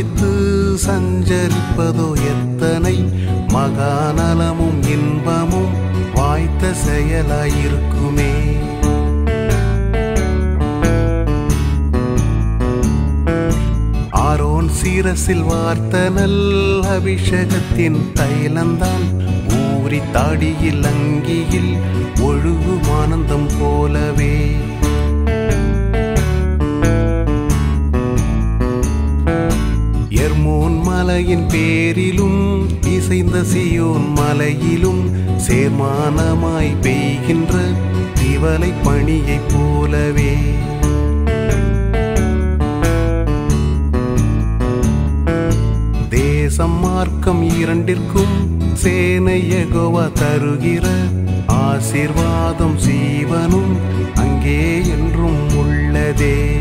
குறித்து சஞ்சரிப்பதோ எத்தனை மகாநலமும் இன்பமும் வாய்த்த செயலாயிருக்குமே ஆரோன் சீரசில் வார்த்த நல் அபிஷேகத்தின் தைலந்தான் ஊறி தாடியில் அங்கியில் ஒழுகும் ஆனந்தம் போலவே எர்மோன் மலையின் பேரிலும் இசைந்த சியோன் மலையிலும் சேர்மானமாய் பெய்கின்ற திவலை பணியைப் போலவே தேசம் மார்க்கம் இரண்டிற்கும் சேனையகோவா தருகிற ஆசீர்வாதம் சீவனும் அங்கே என்றும் உள்ளதே